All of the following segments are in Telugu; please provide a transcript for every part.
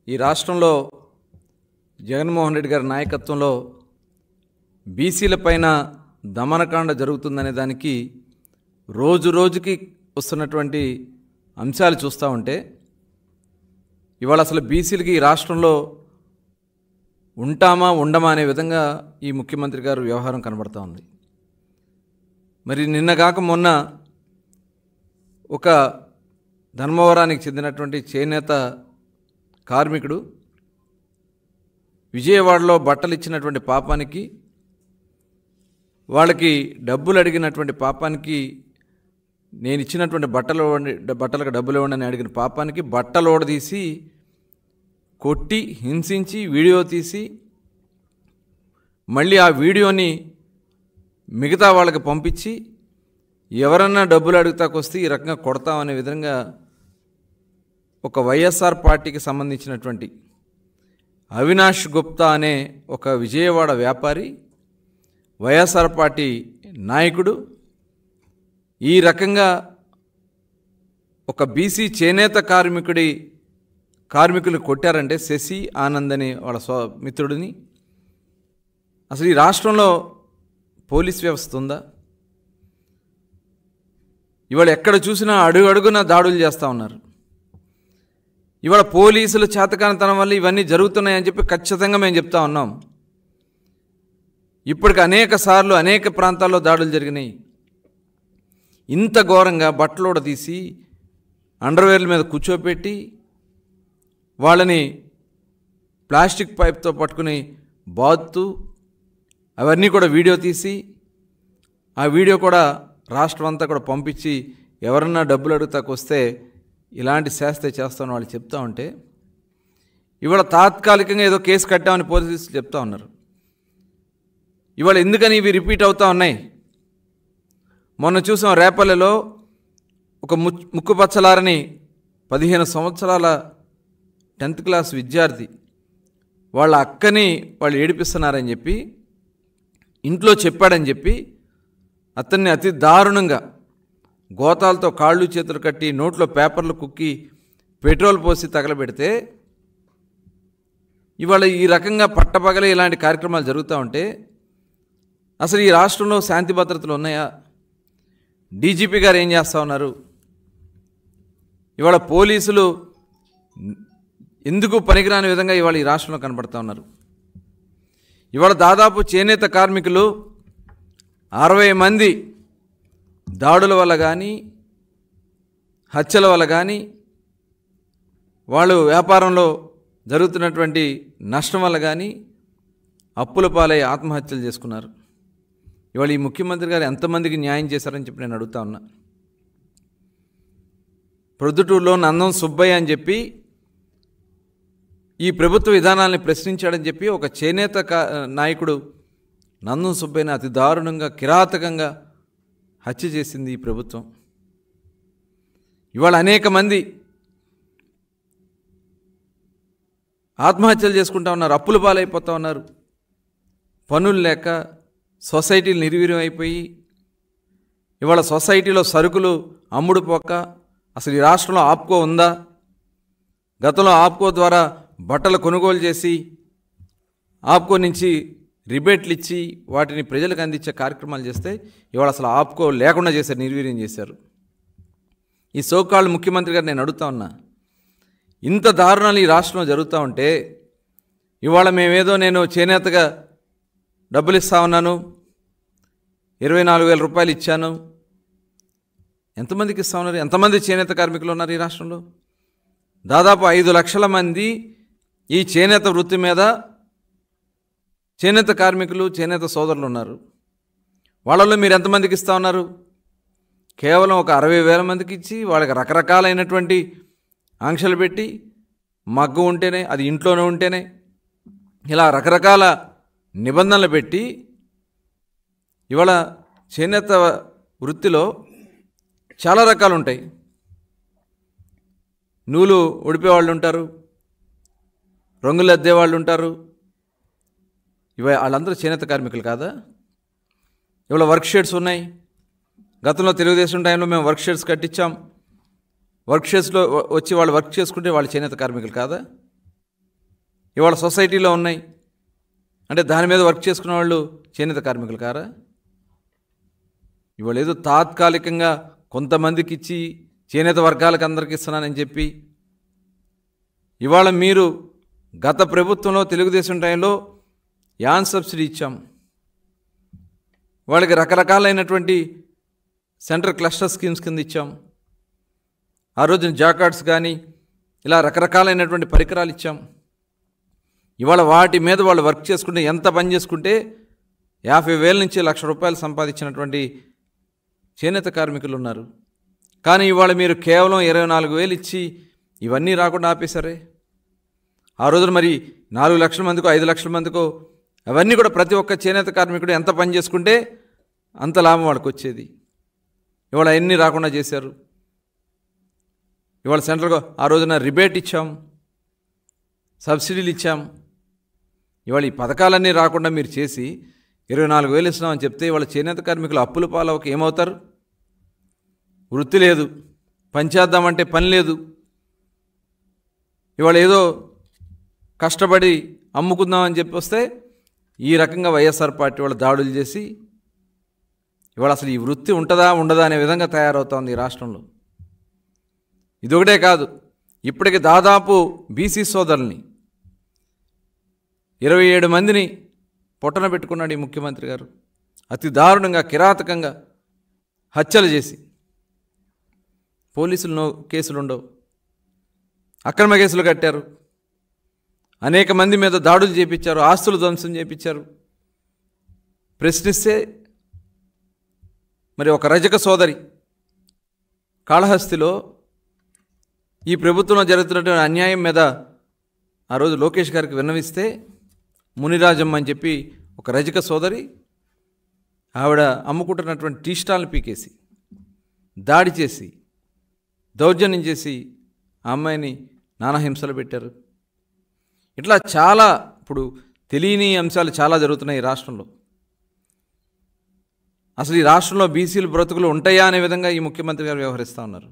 ఈ రాష్ట్రంలో జగన్మోహన్ రెడ్డి గారి నాయకత్వంలో బీసీలపైన దమనకాండ జరుగుతుందనే దానికి రోజు రోజుకి వస్తున్నటువంటి అంశాలు చూస్తూ ఉంటే ఇవాళ అసలు బీసీలకి ఈ రాష్ట్రంలో ఉంటామా ఉండమా అనే విధంగా ఈ ముఖ్యమంత్రి గారు వ్యవహారం కనబడతా ఉంది మరి నిన్న కాక మొన్న ఒక ధర్మవరానికి చెందినటువంటి చేనేత కార్మికుడు విజయవాడలో బట్టలు ఇచ్చినటువంటి పాపానికి వాళ్ళకి డబ్బులు అడిగినటువంటి పాపానికి నేను ఇచ్చినటువంటి బట్టలు ఇవ్వండి బట్టలకు డబ్బులు ఇవ్వండి అని అడిగిన పాపానికి బట్టలు ఓడదీసి కొట్టి హింసించి వీడియో తీసి మళ్ళీ ఆ వీడియోని మిగతా వాళ్ళకి పంపించి ఎవరన్నా డబ్బులు అడుగుతాకొస్తే ఈ రకంగా కొడతామనే విధంగా ఒక వైఎస్ఆర్ పార్టీకి సంబంధించినటువంటి అవినాష్ గుప్తా అనే ఒక విజయవాడ వ్యాపారి వైఎస్ఆర్ పార్టీ నాయకుడు ఈ రకంగా ఒక బీసీ చేనేత కార్మికుడి కార్మికులు కొట్టారంటే శశి ఆనంద్ అనే వాళ్ళ స్వ మిత్రుడిని అసలు ఈ రాష్ట్రంలో పోలీస్ వ్యవస్థ ఉందా ఇవాళ ఎక్కడ చూసినా అడుగు అడుగున దాడులు చేస్తూ ఉన్నారు ఇవాళ పోలీసులు చేతకానితనం వల్ల ఇవన్నీ జరుగుతున్నాయని చెప్పి ఖచ్చితంగా మేము చెప్తా ఉన్నాం ఇప్పటికి అనేక సార్లు అనేక ప్రాంతాల్లో దాడులు జరిగినాయి ఇంత ఘోరంగా బట్టలోడ తీసి అండర్వేర్ల మీద కూర్చోపెట్టి వాళ్ళని ప్లాస్టిక్ పైప్తో పట్టుకుని బాదుతూ అవన్నీ కూడా వీడియో తీసి ఆ వీడియో కూడా రాష్ట్రం అంతా కూడా పంపించి ఎవరన్నా డబ్బులు అడుగుతాకు వస్తే ఇలాంటి శాస్త్ర చేస్తామని వాళ్ళు చెప్తా ఉంటే ఇవాళ తాత్కాలికంగా ఏదో కేసు కట్టామని పోలీసులు చెప్తా ఉన్నారు ఇవాళ ఎందుకని ఇవి రిపీట్ అవుతూ ఉన్నాయి మొన్న చూసాం రేపల్లెలో ఒక ము ముక్కుపచ్చలారని పదిహేను సంవత్సరాల టెన్త్ క్లాస్ విద్యార్థి వాళ్ళ అక్కని వాళ్ళు ఏడిపిస్తున్నారని చెప్పి ఇంట్లో చెప్పాడని చెప్పి అతన్ని అతి దారుణంగా గోతాలతో కాళ్ళు చేతులు కట్టి నోట్లో పేపర్లు కుక్కి పెట్రోల్ పోసి తగలబెడితే ఇవాళ ఈ రకంగా పట్టపగలే ఇలాంటి కార్యక్రమాలు జరుగుతూ ఉంటే అసలు ఈ రాష్ట్రంలో శాంతి భద్రతలు ఉన్నాయా డీజీపీ గారు ఏం చేస్తూ ఉన్నారు ఇవాళ పోలీసులు ఎందుకు పనికిరాని విధంగా ఇవాళ ఈ రాష్ట్రంలో కనబడుతూ ఉన్నారు ఇవాళ దాదాపు చేనేత కార్మికులు అరవై మంది దాడుల వల్ల కానీ హత్యల వల్ల కానీ వాళ్ళు వ్యాపారంలో జరుగుతున్నటువంటి నష్టం వల్ల కానీ అప్పుల పాలై ఆత్మహత్యలు చేసుకున్నారు ఇవాళ ఈ ముఖ్యమంత్రి గారు ఎంతమందికి న్యాయం చేశారని చెప్పి నేను అడుగుతా ఉన్నా ప్రొద్దుటూరులో నందం సుబ్బయ్య అని చెప్పి ఈ ప్రభుత్వ విధానాల్ని ప్రశ్నించాడని చెప్పి ఒక చేనేత కా నాయకుడు నందం సుబ్బయ్యని అతి దారుణంగా కిరాతకంగా హత్య చేసింది ఈ ప్రభుత్వం ఇవాళ అనేక మంది ఆత్మహత్యలు చేసుకుంటా ఉన్నారు అప్పుల పాలైపోతూ ఉన్నారు పనులు లేక సొసైటీలు నిర్వీర్యం అయిపోయి ఇవాళ సొసైటీలో సరుకులు అమ్ముడు పోక అసలు ఈ రాష్ట్రంలో ఆప్కో ఉందా గతంలో ఆప్కో ద్వారా బట్టలు కొనుగోలు చేసి ఆప్కో నుంచి రిబేట్లు ఇచ్చి వాటిని ప్రజలకు అందించే కార్యక్రమాలు చేస్తే ఇవాళ అసలు ఆప్కో లేకుండా చేశారు నిర్వీర్యం చేశారు ఈ సోకాళ్ళు ముఖ్యమంత్రి గారు నేను అడుగుతా ఉన్నా ఇంత దారుణాలు ఈ రాష్ట్రంలో జరుగుతూ ఉంటే ఇవాళ మేమేదో నేను చేనేతగా డబ్బులు ఇస్తా ఉన్నాను ఇరవై నాలుగు వేల రూపాయలు ఇచ్చాను ఎంతమందికి ఇస్తా ఉన్నారు ఎంతమంది చేనేత కార్మికులు ఉన్నారు ఈ రాష్ట్రంలో దాదాపు ఐదు లక్షల మంది ఈ చేనేత వృత్తి మీద చేనేత కార్మికులు చేనేత సోదరులు ఉన్నారు వాళ్ళలో మీరు ఎంతమందికి ఇస్తా ఉన్నారు కేవలం ఒక అరవై వేల మందికి ఇచ్చి వాళ్ళకి రకరకాలైనటువంటి ఆంక్షలు పెట్టి మగ్గు ఉంటేనే అది ఇంట్లోనే ఉంటేనే ఇలా రకరకాల నిబంధనలు పెట్టి ఇవాళ చేనేత వృత్తిలో చాలా రకాలు ఉంటాయి నూలు ఉడిపే వాళ్ళు ఉంటారు రంగులు అద్దే వాళ్ళు ఉంటారు ఇవ వాళ్ళందరూ చేనేత కార్మికులు కాదా ఇవాళ వర్క్ షేడ్స్ ఉన్నాయి గతంలో తెలుగుదేశం టైంలో మేము వర్క్ షేడ్స్ కట్టించాం వర్క్ షేడ్స్లో వచ్చి వాళ్ళు వర్క్ చేసుకుంటే వాళ్ళు చేనేత కార్మికులు కాదా ఇవాళ సొసైటీలో ఉన్నాయి అంటే దాని మీద వర్క్ చేసుకునే వాళ్ళు చేనేత కార్మికులు కారా ఇవాళ ఏదో తాత్కాలికంగా కొంతమందికి ఇచ్చి చేనేత వర్గాలకు అందరికి ఇస్తున్నానని చెప్పి ఇవాళ మీరు గత ప్రభుత్వంలో తెలుగుదేశం టైంలో యాన్ సబ్సిడీ ఇచ్చాం వాళ్ళకి రకరకాలైనటువంటి సెంటర్ క్లస్టర్ స్కీమ్స్ కింద ఇచ్చాం ఆ రోజున జాకార్డ్స్ కానీ ఇలా రకరకాలైనటువంటి పరికరాలు ఇచ్చాం ఇవాళ వాటి మీద వాళ్ళు వర్క్ చేసుకుంటే ఎంత పని చేసుకుంటే యాభై వేల నుంచి లక్ష రూపాయలు సంపాదించినటువంటి చేనేత కార్మికులు ఉన్నారు కానీ ఇవాళ మీరు కేవలం ఇరవై నాలుగు వేలు ఇచ్చి ఇవన్నీ రాకుండా ఆపేశారే ఆ రోజున మరి నాలుగు లక్షల మందికో ఐదు లక్షల మందికో అవన్నీ కూడా ప్రతి ఒక్క చేనేత కార్మికుడు ఎంత పని చేసుకుంటే అంత లాభం వాళ్ళకి వచ్చేది ఇవాళ అన్నీ రాకుండా చేశారు ఇవాళ సెంట్రల్ ఆ రోజున రిబేట్ ఇచ్చాం సబ్సిడీలు ఇచ్చాం ఇవాళ ఈ పథకాలన్నీ రాకుండా మీరు చేసి ఇరవై నాలుగు వేలు ఇస్తున్నామని చెప్తే ఇవాళ చేనేత కార్మికులు అప్పుల పాలవక ఏమవుతారు వృత్తి లేదు పని చేద్దామంటే పని లేదు ఇవాళ ఏదో కష్టపడి అమ్ముకుందామని చెప్పి వస్తే ఈ రకంగా వైఎస్ఆర్ పార్టీ వాళ్ళు దాడులు చేసి ఇవాళ అసలు ఈ వృత్తి ఉంటుందా ఉండదా అనే విధంగా తయారవుతోంది ఈ రాష్ట్రంలో ఇదొకటే కాదు ఇప్పటికి దాదాపు బీసీ సోదరుల్ని ఇరవై ఏడు మందిని పొట్టన పెట్టుకున్నాడు ఈ ముఖ్యమంత్రి గారు అతి దారుణంగా కిరాతకంగా హత్యలు చేసి పోలీసులు నో కేసులు ఉండవు అక్రమ కేసులు కట్టారు అనేక మంది మీద దాడులు చేపించారు ఆస్తులు ధ్వంసం చేపించారు ప్రశ్నిస్తే మరి ఒక రజక సోదరి కాళహస్తిలో ఈ ప్రభుత్వంలో జరుగుతున్నటువంటి అన్యాయం మీద ఆ రోజు లోకేష్ గారికి విన్నవిస్తే మునిరాజమ్మ అని చెప్పి ఒక రజక సోదరి ఆవిడ అమ్ముకుంటున్నటువంటి టీ స్టాల్ని పీకేసి దాడి చేసి దౌర్జన్యం చేసి ఆ అమ్మాయిని నానా హింసలు పెట్టారు ఇట్లా చాలా ఇప్పుడు తెలియని అంశాలు చాలా జరుగుతున్నాయి ఈ రాష్ట్రంలో అసలు ఈ రాష్ట్రంలో బీసీలు బ్రతుకులు ఉంటాయా అనే విధంగా ఈ ముఖ్యమంత్రి గారు వ్యవహరిస్తూ ఉన్నారు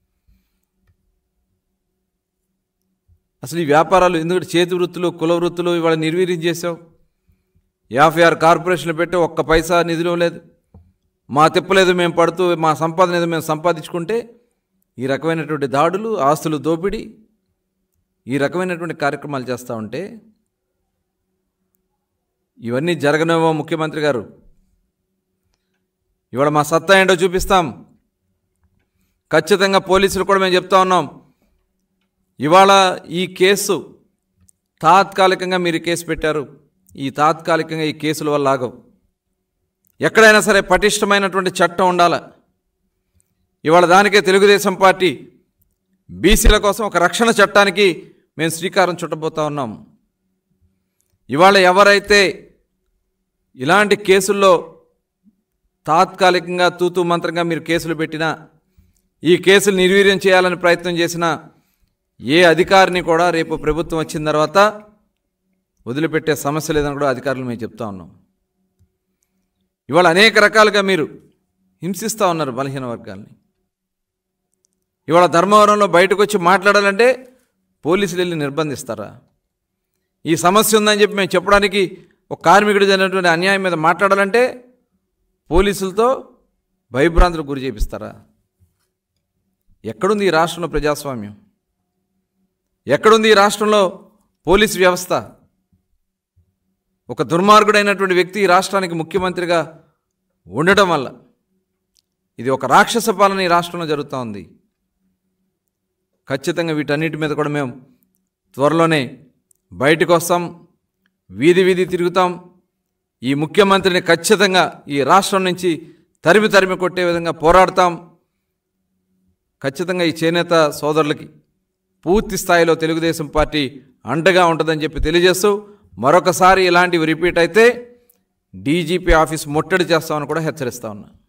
అసలు ఈ వ్యాపారాలు ఎందుకంటే చేతి వృత్తులు కుల వృత్తులు ఇవాళ నిర్వీర్యం చేసావు యాభై ఆరు కార్పొరేషన్లు పెట్టి ఒక్క పైసా నిధులు లేదు మా తిప్పలేదు మేము పడుతూ మా సంపాదన ఏదో మేము సంపాదించుకుంటే ఈ రకమైనటువంటి దాడులు ఆస్తులు దోపిడీ ఈ రకమైనటువంటి కార్యక్రమాలు చేస్తూ ఉంటే ఇవన్నీ జరగనివ్వ ముఖ్యమంత్రి గారు ఇవాళ మా సత్తా ఏంటో చూపిస్తాం ఖచ్చితంగా పోలీసులు కూడా మేము చెప్తా ఉన్నాం ఇవాళ ఈ కేసు తాత్కాలికంగా మీరు ఈ కేసు పెట్టారు ఈ తాత్కాలికంగా ఈ కేసుల వల్ల ఆగవు ఎక్కడైనా సరే పటిష్టమైనటువంటి చట్టం ఉండాలి ఇవాళ దానికే తెలుగుదేశం పార్టీ బీసీల కోసం ఒక రక్షణ చట్టానికి మేము శ్రీకారం చుట్టబోతా ఉన్నాం ఇవాళ ఎవరైతే ఇలాంటి కేసుల్లో తాత్కాలికంగా తూతూ మంత్రంగా మీరు కేసులు పెట్టినా ఈ కేసులు నిర్వీర్యం చేయాలని ప్రయత్నం చేసినా ఏ అధికారిని కూడా రేపు ప్రభుత్వం వచ్చిన తర్వాత వదిలిపెట్టే సమస్య లేదని కూడా అధికారులు మేము చెప్తా ఉన్నాం ఇవాళ అనేక రకాలుగా మీరు హింసిస్తూ ఉన్నారు బలహీన వర్గాల్ని ఇవాళ ధర్మవరంలో బయటకు వచ్చి మాట్లాడాలంటే పోలీసులు వెళ్ళి నిర్బంధిస్తారా ఈ సమస్య ఉందని చెప్పి మేము చెప్పడానికి ఒక కార్మికుడు జరిగినటువంటి అన్యాయం మీద మాట్లాడాలంటే పోలీసులతో భయభ్రాంతులకు గురి చేపిస్తారా ఎక్కడుంది ఈ రాష్ట్రంలో ప్రజాస్వామ్యం ఎక్కడుంది ఈ రాష్ట్రంలో పోలీసు వ్యవస్థ ఒక దుర్మార్గుడైనటువంటి వ్యక్తి ఈ రాష్ట్రానికి ముఖ్యమంత్రిగా ఉండటం వల్ల ఇది ఒక రాక్షస పాలన ఈ రాష్ట్రంలో జరుగుతూ ఉంది ఖచ్చితంగా వీటన్నిటి మీద కూడా మేము త్వరలోనే బయటకు వస్తాం వీధి వీధి తిరుగుతాం ఈ ముఖ్యమంత్రిని ఖచ్చితంగా ఈ రాష్ట్రం నుంచి తరిమి తరిమి కొట్టే విధంగా పోరాడతాం ఖచ్చితంగా ఈ చేనేత సోదరులకి పూర్తి స్థాయిలో తెలుగుదేశం పార్టీ అండగా ఉంటుందని చెప్పి తెలియజేస్తూ మరొకసారి ఇలాంటివి రిపీట్ అయితే డీజీపీ ఆఫీస్ ముట్టడి చేస్తామని కూడా హెచ్చరిస్తా ఉన్నా